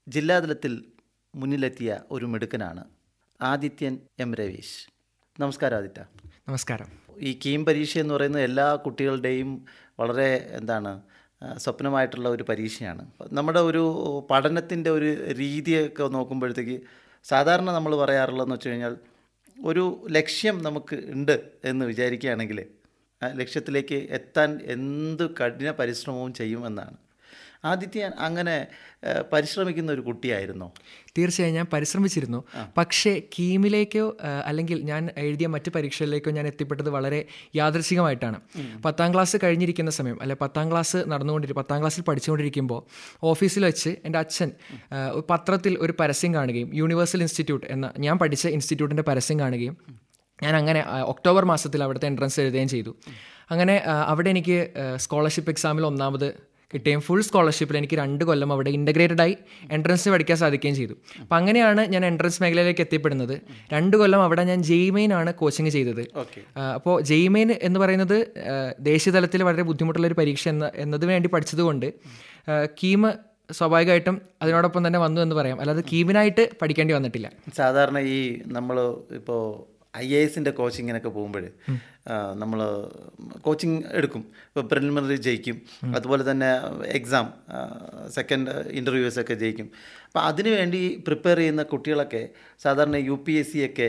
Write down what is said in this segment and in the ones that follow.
ജില്ലാതലത്തിൽ മുന്നിലെത്തിയ ഒരു മിടുക്കനാണ് ആദിത്യൻ എം രവീഷ് നമസ്കാരം ആദിത്യ നമസ്കാരം ഈ കീം പരീക്ഷ എന്ന് പറയുന്നത് എല്ലാ കുട്ടികളുടെയും വളരെ എന്താണ് ആ, സ്വപ്നമായിട്ടുള്ള ഒരു പരീക്ഷയാണ് നമ്മുടെ ഒരു പഠനത്തിൻ്റെ ഒരു രീതിയൊക്കെ നോക്കുമ്പോഴത്തേക്ക് സാധാരണ നമ്മൾ പറയാറുള്ളതെന്ന് വെച്ച് കഴിഞ്ഞാൽ ഒരു ലക്ഷ്യം നമുക്ക് ഉണ്ട് എന്ന് വിചാരിക്കുകയാണെങ്കിൽ ആ ലക്ഷ്യത്തിലേക്ക് എത്താൻ എന്ത് കഠിന പരിശ്രമവും ചെയ്യുമെന്നാണ് ആദിത്യൻ അങ്ങനെ ആ, പരിശ്രമിക്കുന്ന ഒരു കുട്ടിയായിരുന്നോ തീർച്ചയായും ഞാൻ പരിശ്രമിച്ചിരുന്നു പക്ഷേ കീമിലേക്കോ ആ, അല്ലെങ്കിൽ ഞാൻ എഴുതിയ മറ്റ് പരീക്ഷകളിലേക്കോ ഞാൻ എത്തിപ്പെട്ടത് വളരെ യാദൃശികമായിട്ടാണ് പത്താം ക്ലാസ് കഴിഞ്ഞിരിക്കുന്ന സമയം അല്ലെ പത്താം ക്ലാസ് നടന്നുകൊണ്ടിരിക്കും പത്താം ക്ലാസ്സിൽ പഠിച്ചുകൊണ്ടിരിക്കുമ്പോൾ ഓഫീസിൽ വെച്ച് എൻ്റെ അച്ഛൻ ആ, ഒരു പത്രത്തിൽ ഒരു പരസ്യം കാണുകയും യൂണിവേഴ്സൽ ഇൻസ്റ്റിറ്റ്യൂട്ട് എന്ന ഞാൻ പഠിച്ച ഇൻസ്റ്റിറ്റ്യൂട്ടിൻ്റെ പരസ്യം കാണുകയും ഞാൻ അങ്ങനെ ആ, ഒക്ടോബർ മാസത്തിൽ അവിടുത്തെ എൻട്രൻസ് എഴുതുകയും ചെയ്തു അങ്ങനെ ആ, അവിടെ എനിക്ക് സ്കോളർഷിപ്പ് എക്സാമിൽ ഒന്നാമത് കിട്ടുകയും ഫുൾ സ്കോളർഷിപ്പിൽ എനിക്ക് രണ്ട് കൊല്ലം അവിടെ ഇൻ്റഗ്രേറ്റഡ് ആയി എൻട്രൻസ് പഠിക്കാൻ സാധിക്കുകയും ചെയ്തു അപ്പം അങ്ങനെയാണ് ഞാൻ എൻട്രൻസ് മേഖലയിലേക്ക് എത്തിപ്പെടുന്നത് രണ്ട് കൊല്ലം അവിടെ ഞാൻ ജെയ്മെയിൻ ആണ് കോച്ചിങ് ചെയ്തത് ഓക്കെ അപ്പോൾ ജെയ്മെയിൻ എന്ന് പറയുന്നത് ആ, ദേശീയതലത്തിൽ വളരെ ബുദ്ധിമുട്ടുള്ള ഒരു പരീക്ഷ എന്ന എന്നതിന് വേണ്ടി പഠിച്ചതുകൊണ്ട് ആ, കീം സ്വാഭാവികമായിട്ടും അതിനോടൊപ്പം തന്നെ വന്നു എന്ന് പറയാം അല്ലാതെ കീമിനായിട്ട് പഠിക്കേണ്ടി വന്നിട്ടില്ല സാധാരണ ഈ നമ്മൾ ഇപ്പോൾ ഐ എ എസിൻ്റെ കോച്ചിങ്ങിനൊക്കെ പോകുമ്പോൾ നമ്മൾ കോച്ചിങ് എടുക്കും ഇപ്പോൾ പ്രിലിമിനറി ജയിക്കും അതുപോലെ തന്നെ എക്സാം സെക്കൻഡ് ഇൻ്റർവ്യൂസ് ഒക്കെ ജയിക്കും അപ്പോൾ അതിനു വേണ്ടി പ്രിപ്പയർ ചെയ്യുന്ന കുട്ടികളൊക്കെ സാധാരണ യു പി എസ് സി ഒക്കെ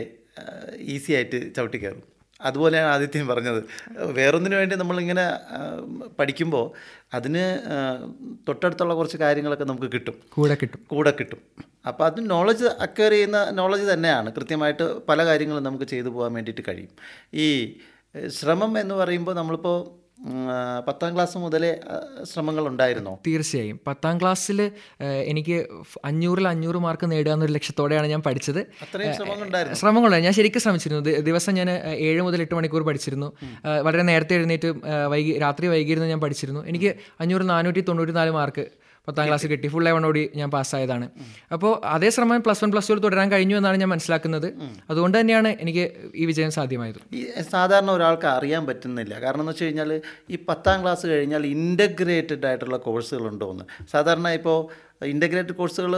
ഈസി ആയിട്ട് ചവിട്ടി കയറും അതുപോലെയാണ് ആദിത്യം പറഞ്ഞത് വേറൊന്നിനു വേണ്ടി നമ്മളിങ്ങനെ ആ, പഠിക്കുമ്പോൾ അതിന് ആ, തൊട്ടടുത്തുള്ള കുറച്ച് കാര്യങ്ങളൊക്കെ നമുക്ക് കിട്ടും കൂടെ കിട്ടും കൂടെ കിട്ടും അപ്പോൾ അത് നോളജ് അക്വയർ ചെയ്യുന്ന നോളജ് തന്നെയാണ് കൃത്യമായിട്ട് പല കാര്യങ്ങളും നമുക്ക് ചെയ്തു പോകാൻ വേണ്ടിയിട്ട് കഴിയും ഈ ഏഹ്, ശ്രമം എന്ന് പറയുമ്പോൾ നമ്മളിപ്പോൾ ഉം, ആ, പത്താം ക്ലാസ് മുതലേ ആ, ശ്രമങ്ങൾ ഉണ്ടായിരുന്നോ തീർച്ചയായും പത്താം ക്ലാസ്സിൽ എനിക്ക് ഫ് അഞ്ഞൂറിൽ അഞ്ഞൂറ് മാർക്ക് നേടുക എന്നൊരു ലക്ഷ്യത്തോടെയാണ് ഞാൻ പഠിച്ചത് അത്രയും ശ്രമങ്ങൾ ഉണ്ടായിരുന്നു ശ്രമങ്ങളുണ്ട് ഞാൻ ശരിക്കും ശ്രമിച്ചിരുന്നു ദി- ദിവസം ഞാൻ ഏഹ്, ഏഴ് മുതൽ എട്ട് മണിക്കൂർ പഠിച്ചിരുന്നു ഏഹ്, വളരെ നേരത്തെ എഴുന്നേറ്റ് ഏഹ്, വൈകി രാത്രി വൈകിയിരുന്ന് ഞാൻ പഠിച്ചിരുന്നു എനിക്ക് അഞ്ഞൂറ് നാനൂറ്റി തൊണ്ണൂറ്റി നാല് മാർക്ക് പത്താം ക്ലാസ് കിട്ടി ഫുൾ ലെവനോടി ഞാൻ പാസ്സായതാണ് അപ്പോൾ അതേ ശ്രമം പ്ലസ് വൺ പ്ലസ് ടു തുടരാൻ കഴിഞ്ഞു എന്നാണ് ഞാൻ മനസ്സിലാക്കുന്നത് അതുകൊണ്ട് തന്നെയാണ് എനിക്ക് ഈ വിജയം സാധ്യമായത് ഈ സാധാരണ ഒരാൾക്ക് അറിയാൻ പറ്റുന്നില്ല കാരണം എന്ന് വെച്ച് കഴിഞ്ഞാൽ ഈ പത്താം ക്ലാസ് കഴിഞ്ഞാൽ ഇൻ്റഗ്രേറ്റഡ് ആയിട്ടുള്ള കോഴ്സുകളുണ്ടോ എന്ന് സാധാരണ ഇപ്പോൾ ഇൻ്റഗ്രേറ്റഡ് കോഴ്സുകൾ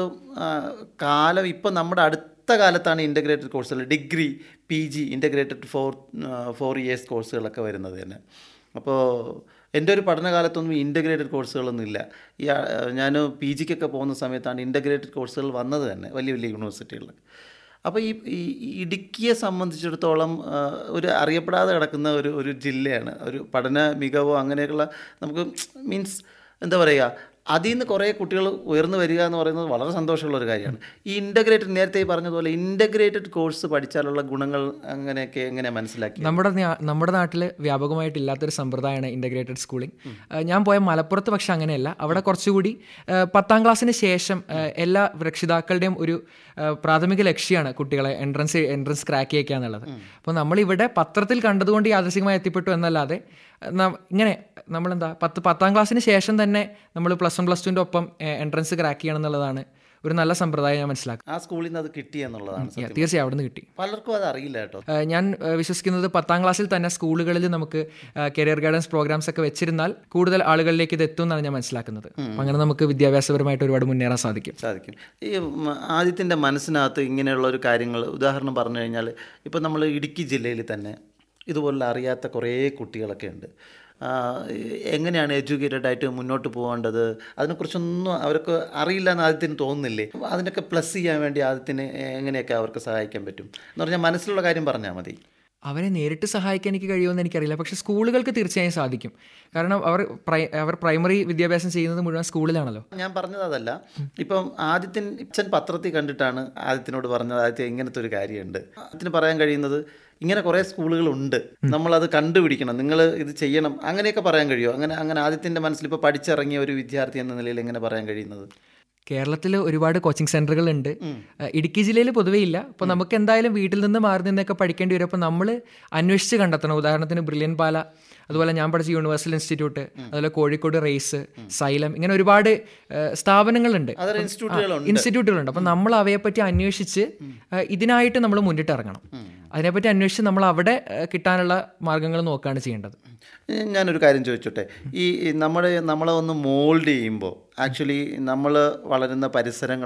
കാലം ഇപ്പോൾ നമ്മുടെ അടുത്ത കാലത്താണ് ഇൻ്റഗ്രേറ്റഡ് കോഴ്സുകൾ degree P G integrated four four years കോഴ്സുകളൊക്കെ വരുന്നത് തന്നെ അപ്പോൾ എൻ്റെ ഒരു പഠനകാലത്തൊന്നും ഇൻ്റഗ്രേറ്റഡ് കോഴ്സുകളൊന്നും ഇല്ല ഈ ഞാൻ പി ജിക്കൊക്കെ പോകുന്ന സമയത്താണ് ഇൻ്റഗ്രേറ്റഡ് കോഴ്സുകൾ വന്നത് തന്നെ വലിയ വലിയ യൂണിവേഴ്സിറ്റികളിൽ അപ്പോൾ ഈ ഈ ഈ ഇടുക്കിയെ സംബന്ധിച്ചിടത്തോളം ആ, ഒരു അറിയപ്പെടാതെ കിടക്കുന്ന ഒരു ഒരു ജില്ലയാണ് ഒരു പഠന മികവോ അങ്ങനെയൊക്കെയുള്ള നമുക്ക് മീൻസ് എന്താ പറയുക അതിൽ നിന്ന് കുറേ കുട്ടികൾ ഉയർന്നു വരിക എന്ന് പറയുന്നത് വളരെ സന്തോഷമുള്ള ഒരു കാര്യമാണ് ഈ ഇൻ്റഗ്രേറ്റഡ് നേരത്തെ ഈ പറഞ്ഞതുപോലെ ഇൻ്റഗ്രേറ്റഡ് കോഴ്സ് പഠിച്ചാലുള്ള ഗുണങ്ങൾ അങ്ങനെയൊക്കെ എങ്ങനെ മനസ്സിലാക്കി നമ്മുടെ നാ- നമ്മുടെ നാട്ടിൽ വ്യാപകമായിട്ടില്ലാത്തൊരു സമ്പ്രദായമാണ് ഇൻ്റഗ്രേറ്റഡ് സ്കൂളിംഗ് ഏഹ് ഞാൻ പോയ മലപ്പുറത്ത് പക്ഷെ അങ്ങനെയല്ല അവിടെ കുറച്ചുകൂടി ഏഹ് പത്താം ക്ലാസ്സിന് ശേഷം ഏഹ് എല്ലാ രക്ഷിതാക്കളുടെയും ഒരു ഏഹ് പ്രാഥമിക ലക്ഷ്യമാണ് കുട്ടികളെ എൻട്രൻസ് എൻട്രൻസ് ക്രാക്ക് ചെയ്യിക്കുക എന്നുള്ളത് അപ്പോൾ നമ്മളിവിടെ പത്രത്തിൽ കണ്ടതുകൊണ്ട് യാദൃശികമായി എത്തിപ്പെട്ടു എന്നല്ലാതെ ഏഹ് ന- ഇങ്ങനെ നമ്മളെന്താ പത്ത് പത്താം ക്ലാസ്സിന് ശേഷം തന്നെ നമ്മൾ പ്ലസ് വൺ പ്ലസ് ടുവിൻ്റെ ഒപ്പം എൻട്രൻസ് ക്രാക്ക് ചെയ്യണം എന്നുള്ളതാണ് ഒരു നല്ല സമ്പ്രദായം ഞാൻ മനസ്സിലാക്കുന്നത് ആ സ്കൂളിൽ നിന്ന് അത് കിട്ടി എന്നുള്ളതാണ് സത്യം തീർച്ചയായും അവിടെ നിന്ന് കിട്ടി പലർക്കും അത് അറിയില്ല കേട്ടോ ഏഹ് ഞാൻ ഏഹ് വിശ്വസിക്കുന്നത് പത്താം ക്ലാസ്സിൽ തന്നെ സ്കൂളുകളിൽ നമുക്ക് കരിയർ ഗൈഡൻസ് പ്രോഗ്രാംസ് ഒക്കെ വെച്ചിരുന്നാൽ കൂടുതൽ ആളുകളിലേക്ക് ഇത് എത്തും എന്നാണ് ഞാൻ മനസ്സിലാക്കുന്നത് അപ്പം അങ്ങനെ നമുക്ക് വിദ്യാഭ്യാസപരമായിട്ട് ഒരുപാട് മുന്നേറാൻ സാധിക്കും സാധിക്കും ഈ ഉം, ആദിത്യൻ്റെ മനസ്സിനകത്ത് ഇങ്ങനെയുള്ള ഒരു കാര്യങ്ങൾ ഉദാഹരണം പറഞ്ഞു കഴിഞ്ഞാൽ ഇപ്പോൾ നമ്മൾ ഇടുക്കി ജില്ലയിൽ തന്നെ ഇതുപോലുള്ള അറിയാത്ത കുറേ കുട്ടികളൊക്കെ ഉണ്ട് ആ, എങ്ങനെയാണ് എഡ്യൂക്കേറ്റഡ് ആയിട്ട് മുന്നോട്ട് പോകേണ്ടത് അതിനെക്കുറിച്ചൊന്നും അവർക്ക് അറിയില്ല എന്ന് ആദ്യത്തിന് തോന്നുന്നില്ലേ അപ്പോൾ അതിനൊക്കെ പ്ലസ് ചെയ്യാൻ വേണ്ടി ആദ്യത്തിന് എങ്ങനെയൊക്കെ അവർക്ക് സഹായിക്കാൻ പറ്റും എന്ന് പറഞ്ഞാൽ മനസ്സിലുള്ള കാര്യം പറഞ്ഞാൽ മതി അവരെ നേരിട്ട് സഹായിക്കാൻ എനിക്ക് കഴിയുമെന്ന് എനിക്കറിയില്ല പക്ഷേ സ്കൂളുകൾക്ക് തീർച്ചയായും സാധിക്കും കാരണം അവർ പ്രൈ അവർ പ്രൈമറി വിദ്യാഭ്യാസം ചെയ്യുന്നത് മുഴുവൻ സ്കൂളിലാണല്ലോ ഞാൻ പറഞ്ഞത് അതല്ല ഇപ്പം ആദിത്യൻ അച്ഛൻ പത്രത്തിൽ കണ്ടിട്ടാണ് ആദിത്യനോട് പറഞ്ഞത് ആദിത്യ ഇങ്ങനത്തെ ഒരു കാര്യമുണ്ട് ആദിത്യന് പറയാൻ കഴിയുന്നത് ഇങ്ങനെ കുറേ സ്കൂളുകളുണ്ട് നമ്മളത് കണ്ടുപിടിക്കണം നിങ്ങൾ ഇത് ചെയ്യണം അങ്ങനെയൊക്കെ പറയാൻ കഴിയുമോ അങ്ങനെ അങ്ങനെ ആദിത്യൻ്റെ മനസ്സിൽ ഇപ്പോൾ പഠിച്ചിറങ്ങിയ ഒരു വിദ്യാർത്ഥി എന്ന നിലയിൽ എങ്ങനെ പറയാൻ കഴിയുന്നത് കേരളത്തിൽ ഒരുപാട് കോച്ചിങ് സെന്ററുകൾ ഉണ്ട് ഏഹ് ഇടുക്കി ജില്ലയിൽ പൊതുവേ ഇല്ല അപ്പോൾ നമുക്ക് എന്തായാലും വീട്ടിൽ നിന്ന് മാറി നിന്നൊക്കെ പഠിക്കേണ്ടി വരും അപ്പോൾ നമ്മൾ അന്വേഷിച്ച് കണ്ടെത്തണം ഉദാഹരണത്തിന് ബ്രില്യൻ പാല അതുപോലെ ഞാൻ പഠിച്ച യൂണിവേഴ്സൽ ഇൻസ്റ്റിറ്റ്യൂട്ട് അതുപോലെ കോഴിക്കോട് റേസ് സൈലം ഇങ്ങനെ ഒരുപാട് ഏഹ് സ്ഥാപനങ്ങളുണ്ട് അതർ ഇൻസ്റ്റിറ്റ്യൂട്ടുകളുണ്ട് ഇൻസ്റ്റിറ്റ്യൂട്ടുകളുണ്ട് അപ്പം നമ്മൾ അവയെപ്പറ്റി അന്വേഷിച്ച് ഏഹ് ഇതിനായിട്ട് നമ്മൾ മുന്നിട്ട് ഇറങ്ങണം അതിനെപ്പറ്റി അന്വേഷിച്ച് നമ്മൾ അവിടെ ഏഹ് കിട്ടാനുള്ള മാർഗങ്ങൾ നോക്കുകയാണ് ചെയ്യേണ്ടത് ഞാനൊരു കാര്യം ചോദിച്ചോട്ടെ ഈ നമ്മുടെ നമ്മളെ ഒന്ന് മോൾഡ് ചെയ്യുമ്പോൾ ആക്ച്വലി നമ്മൾ വളരുന്ന പരിസരങ്ങൾ